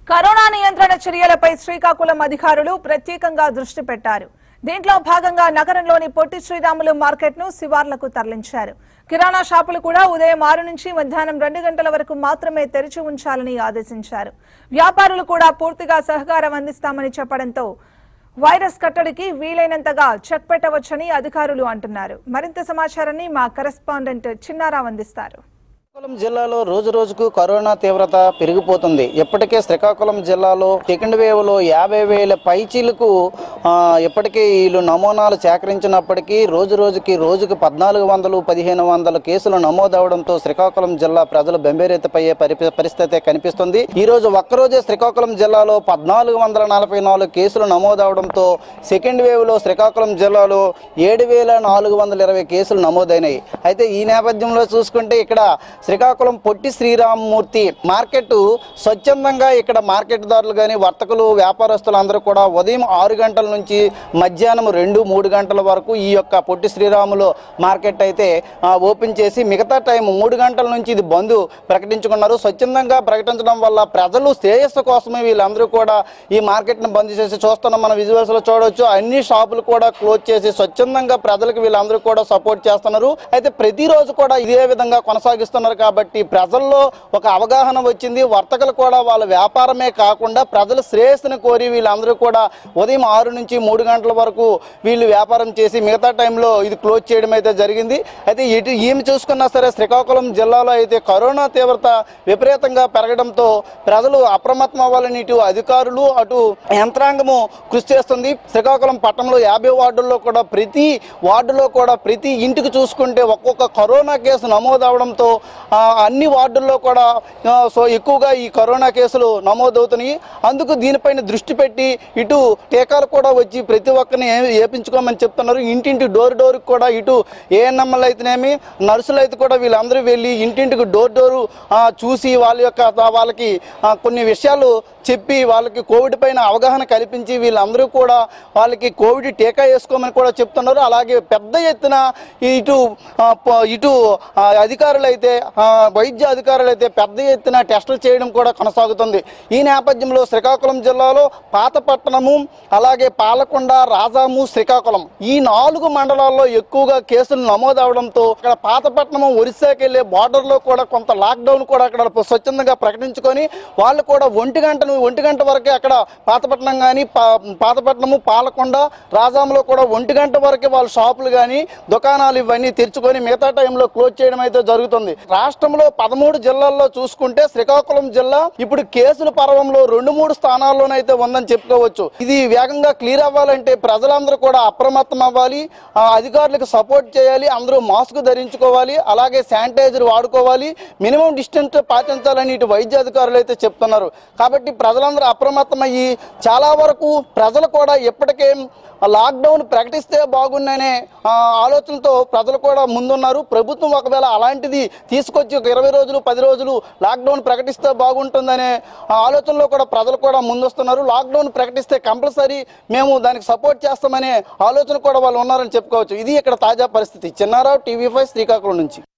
corona నియంత్రణ చర్యలపై శ్రీకాకుళం అధికారులు ప్రత్యేకంగా దృష్టి పెట్టారు దీంట్లో భాగంగా నగరంలోని పొట్టి శ్రీరాములు మార్కెట్ ను శివార్లకు తరలించారు కిరాణా షాపులు కూడా ఉదయం ఆరు నుంచి మధ్యాహ్నం రెండు గంటల వరకు మాత్రమే తెరిచి ఉంచాలని ఆదేశించారు వ్యాపారులు కూడా పూర్తిగా సహకారం అందిస్తామని చెప్పడంతో వైరస్ కట్టడికి వీలైనంతగా చెక్ పెట్టవచ్చని అధికారులు అంటున్నారు మరింత సమాచారాన్ని మా కరెస్పాండెంట్ చిన్నారావు అందిస్తారు శ్రీకాకుళం జిల్లాలో రోజు రోజుకు కరోనా తీవ్రత పెరిగిపోతుంది ఇప్పటికే శ్రీకాకుళం జిల్లాలో సెకండ్ వేవ్ లో యాభై వేల పైచీలకు ఆ, ఇప్పటికే వీళ్ళు నమూనాలు సేకరించినప్పటికీ రోజు రోజుకి రోజుకి పద్నాలుగు వందలు పదిహేను వందల కేసులు నమోదవడంతో శ్రీకాకుళం జిల్లా ప్రజలు బెంబేరెత్తిపోయే పరి పరిస్థితి కనిపిస్తుంది ఈ రోజు ఒక్కరోజే శ్రీకాకుళం జిల్లాలో పద్నాలుగు వందల నలభై నాలుగు కేసులు నమోదవడంతో సెకండ్ వేవ్ లో శ్రీకాకుళం జిల్లాలో ఏడు వేల నాలుగు వందల ఇరవై కేసులు నమోదైనాయి అయితే ఈ నేపథ్యంలో చూసుకుంటే ఇక్కడ శ్రీకాకుళం పొట్టి శ్రీరామమూర్తి మార్కెట్ స్వచ్ఛందంగా ఇక్కడ మార్కెట్దారులు కానీ వర్తకులు వ్యాపారస్తులు అందరూ కూడా ఉదయం ఆరు గంటల నుంచి మధ్యాహ్నం రెండు మూడు గంటల వరకు ఈ యొక్క పొట్టి శ్రీరాములు మార్కెట్ అయితే ఆ, ఓపెన్ చేసి మిగతా టైం మూడు గంటల నుంచి ఇది బంద్ ప్రకటించుకున్నారు స్వచ్ఛందంగా ప్రకటించడం వల్ల ప్రజలు శ్రేయస్సు కోసమే వీళ్ళందరూ కూడా ఈ మార్కెట్ను బంద్ చేసి చూస్తున్నాం మన విజువల్స్లో చూడవచ్చు అన్ని షాపులు కూడా క్లోజ్ చేసి స్వచ్ఛందంగా ప్రజలకు వీళ్ళందరూ కూడా సపోర్ట్ చేస్తున్నారు అయితే ప్రతిరోజు కూడా ఇదే విధంగా కొనసాగిస్తున్నారు కాబట్టి ప్రజల్లో ఒక అవగాహన వచ్చింది వర్తకులు కూడా వాళ్ళ వ్యాపారమే కాకుండా ప్రజల శ్రేయస్సును కోరి వీళ్ళందరూ కూడా ఉదయం ఆరు నుంచి మూడు గంటల వరకు వీళ్ళు వ్యాపారం చేసి మిగతా టైంలో ఇది క్లోజ్ చేయడం అయితే జరిగింది అయితే ఇటు ఈమె చూసుకున్నా సరే శ్రీకాకుళం జిల్లాలో అయితే కరోనా తీవ్రత విపరీతంగా పెరగడంతో ప్రజలు అప్రమత్తం అవ్వాలని ఇటు అధికారులు అటు యంత్రాంగము కృషి చేస్తుంది శ్రీకాకుళం పట్టణంలో యాభై వార్డుల్లో కూడా ప్రతి వార్డులో కూడా ప్రతి ఇంటికి చూసుకుంటే ఒక్కొక్క కరోనా కేసు నమోదవడంతో ఆ, అన్ని వార్డుల్లో కూడా ఆ, సో ఎక్కువగా ఈ కరోనా కేసులు నమోదవుతున్నాయి అందుకు దీనిపైన దృష్టి పెట్టి ఇటు టీకాలు కూడా వచ్చి ప్రతి ఒక్కరిని ఏ- వేపించుకోమని చెప్తున్నారు ఇంటింటి డోర్ డోర్కి కూడా ఇటు ఏఎన్ఎంఎల్ అయితేనేమి నర్సులు అయితే కూడా వీళ్ళందరూ వెళ్ళి ఇంటింటికి డోర్ డోరు ఆ, చూసి వాళ్ళ యొక్క వాళ్ళకి ఆ, కొన్ని విషయాలు చెప్పి వాళ్ళకి కోవిడ్ పైన అవగాహన కల్పించి వీళ్ళందరూ కూడా వాళ్ళకి కోవిడ్ టీకా వేసుకోమని కూడా చెప్తున్నారు అలాగే పెద్ద ఎత్తున ఇటు ఆ, ప- ఇటు ఆ, అధికారులు అయితే ఆ, వైద్య అధికారులు అయితే పెద్ద ఎత్తున టెస్టులు చేయడం కూడా కొనసాగుతుంది ఈ నేపథ్యంలో శ్రీకాకుళం జిల్లాలో పాతపట్టణము అలాగే పాలకొండ రాజాము శ్రీకాకుళం ఈ నాలుగు మండలాల్లో ఎక్కువగా కేసులు నమోదవడంతో అక్కడ పాతపట్నం ఒరిస్సాకి వెళ్ళే బార్డర్లో కూడా కొంత లాక్డౌన్ కూడా అక్కడ స్వచ్ఛందంగా ప్రకటించుకొని వాళ్ళు కూడా ఒంటి గంట ఒంటి గంట వరకే అక్కడ పాతపట్నం కానీ పాతపట్నము పాలకొండ రాజాములో కూడా ఒంటి గంట వరకే వాళ్ళ షాపులు కానీ దుకాణాలు ఇవన్నీ తెరుచుకొని మిగతా టైంలో క్లోజ్ చేయడం అయితే జరుగుతుంది రాష్ట్రంలో పదమూడు జిల్లాల్లో చూసుకుంటే శ్రీకాకుళం జిల్లా ఇప్పుడు కేసుల పర్వంలో రెండు మూడు స్థానాల్లోనైతే ఉందని చెప్పుకోవచ్చు ఇది వేగంగా క్లియర్ అవ్వాలంటే ప్రజలందరూ కూడా అప్రమత్తం అవ్వాలి ఆ అధికారులకు సపోర్ట్ చేయాలి అందరూ మాస్క్ ధరించుకోవాలి అలాగే శానిటైజర్ వాడుకోవాలి మినిమం డిస్టెన్స్ పాటించాలని ఇటు వైద్య అధికారులు అయితే చెప్తున్నారు కాబట్టి ప్రజలందరూ అప్రమత్తమయ్యి చాలా వరకు ప్రజలు కూడా ఇప్పటికే లాక్డౌన్ ప్రకటిస్తే బాగుందనే ఆ, ఆలోచనతో ప్రజలు కూడా ముందున్నారు ప్రభుత్వం ఒకవేళ అలాంటిది తీసుకొచ్చి ఒక ఇరవై రోజులు పది రోజులు లాక్డౌన్ ప్రకటిస్తే బాగుంటుందనే ఆ, ఆలోచనలో కూడా ప్రజలు కూడా ముందొస్తున్నారు లాక్డౌన్ ప్రకటిస్తే కంపల్సరీ మేము దానికి సపోర్ట్ చేస్తామనే ఆలోచన కూడా వాళ్ళు ఉన్నారని చెప్పుకోవచ్చు ఇది ఇక్కడ తాజా పరిస్థితి చిన్నారావు టీవీ ఫైవ్ శ్రీకాకుళం నుంచి